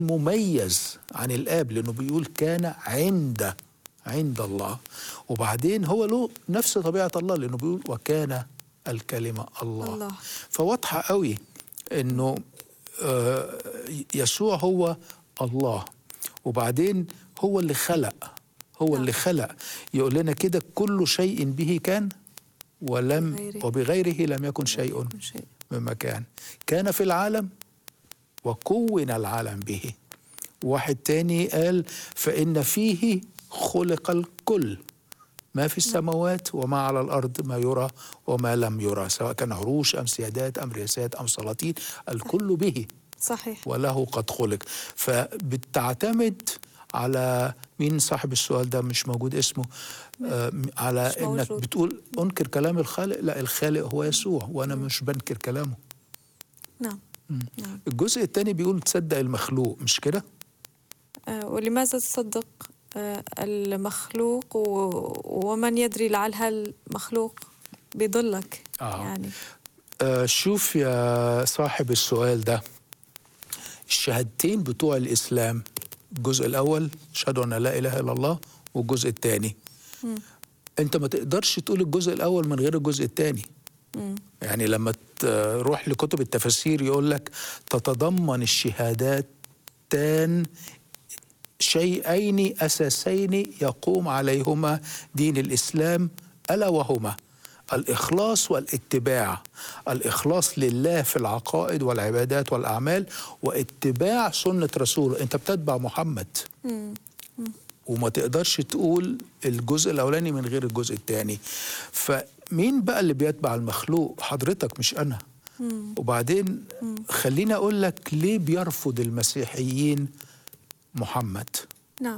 مميز عن الاب لانه بيقول كان عند عند الله وبعدين هو له نفس طبيعه الله لانه بيقول وكان الكلمه الله, الله. فواضحه قوي انه آه، يسوع هو الله وبعدين هو اللي خلق هو نعم. اللي خلق يقول لنا كده كل شيء به كان ولم بغيره. وبغيره لم يكن شيء كل شيء مما كان كان في العالم وكون العالم به واحد تاني قال فإن فيه خلق الكل ما في السماوات وما على الأرض ما يرى وما لم يرى سواء كان عروش أم سيادات أم رياسات أم سلاطين الكل به صحيح وله قد خلق فبتعتمد على مين صاحب السؤال ده مش موجود اسمه آه على مش انك موجود. بتقول انكر كلام الخالق لا الخالق هو يسوع وانا مش بنكر كلامه نعم نعم الجزء الثاني بيقول تصدق المخلوق مش كده آه، ولماذا تصدق آه، المخلوق و- ومن يدري لعل هالمخلوق بيضلك آه. يعني آه شوف يا صاحب السؤال ده الشهادتين بتوع الإسلام الجزء الأول أشهد أن لا إله إلا الله والجزء الثاني أنت ما تقدرش تقول الجزء الأول من غير الجزء الثاني مم. يعني لما تروح لكتب التفاسير يقول لك تتضمن الشهادتان شيئين اساسين يقوم عليهما دين الاسلام الا وهما الاخلاص والاتباع الاخلاص لله في العقائد والعبادات والاعمال واتباع سنه رسوله انت بتتبع محمد مم. وما تقدرش تقول الجزء الاولاني من غير الجزء الثاني فمين بقى اللي بيتبع المخلوق حضرتك مش انا مم. وبعدين خليني اقول لك ليه بيرفض المسيحيين محمد نعم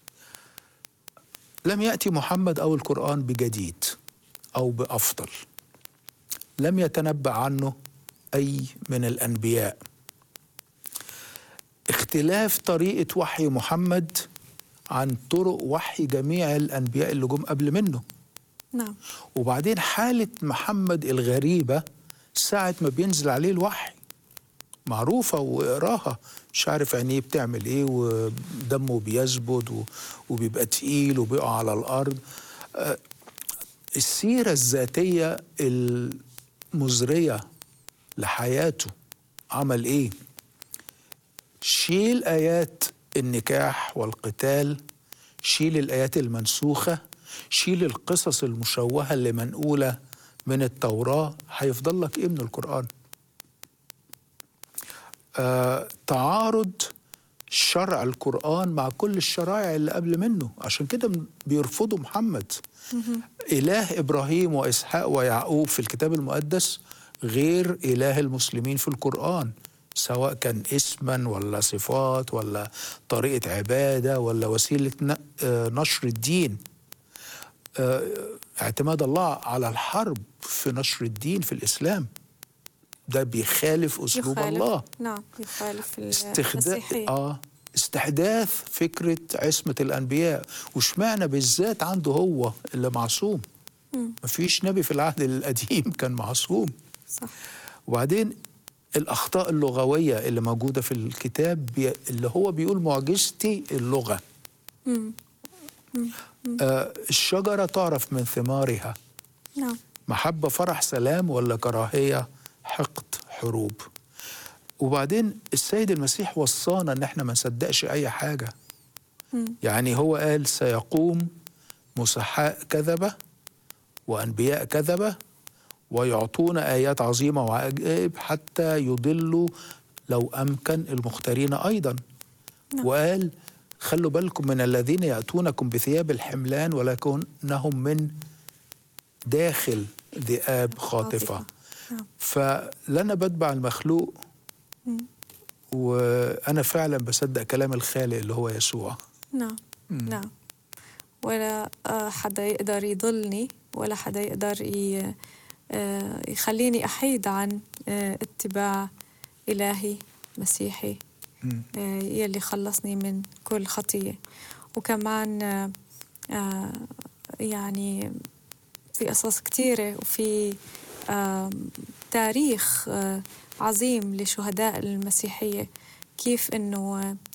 لم ياتي محمد او القران بجديد او بافضل لم يتنبأ عنه اي من الانبياء اختلاف طريقه وحي محمد عن طرق وحي جميع الانبياء اللي جم قبل منه نعم وبعدين حالة محمد الغريبة ساعة ما بينزل عليه الوحي معروفة واقراها مش عارف عينيه بتعمل ايه ودمه بيزبد و- وبيبقى تقيل وبيقع على الأرض آه، السيرة الذاتية المزرية لحياته عمل ايه شيل آيات النكاح والقتال شيل الآيات المنسوخة شيل القصص المشوهة اللي منقولة من التوراة هيفضل لك إيه من القرآن آه تعارض شرع القرآن مع كل الشرائع اللي قبل منه عشان كده م- بيرفضوا محمد إله إبراهيم وإسحاق ويعقوب في الكتاب المقدس غير إله المسلمين في القرآن سواء كان اسما ولا صفات ولا طريقة عبادة ولا وسيلة ن- آه، نشر الدين آه، اعتماد الله على الحرب في نشر الدين في الإسلام ده بيخالف أسلوب يخالف الله نعم يخالف استخدام المسيحية اه استحداث فكره عصمه الانبياء واشمعنى بالذات عنده هو اللي معصوم مم. مفيش نبي في العهد القديم كان معصوم صح وبعدين الاخطاء اللغويه اللي موجوده في الكتاب بي اللي هو بيقول معجزتي اللغه مم. آه الشجره تعرف من ثمارها نعم محبة فرح سلام ولا كراهية حقد حروب وبعدين السيد المسيح وصانا ان احنا ما نصدقش اي حاجة مم. يعني هو قال سيقوم مسحاء كذبة وأنبياء كذبة ويعطون آيات عظيمة وعجائب حتى يضلوا لو أمكن المختارين أيضا نعم. وقال خلوا بالكم من الذين يأتونكم بثياب الحملان ولكنهم من داخل ذئاب خاطفة خاطفة. نعم فلا أنا بتبع المخلوق مم. وأنا فعلا بصدق كلام الخالق اللي هو يسوع نعم نعم ولا آه، حدا يقدر يضلني ولا حدا يقدر ي- آه، يخليني أحيد عن آه، اتباع إلهي مسيحي مم. آه، يلي خلصني من كل خطية وكمان آه، آه، يعني في قصص كتيرة وفي آه، تاريخ آه، عظيم لشهداء المسيحية كيف إنه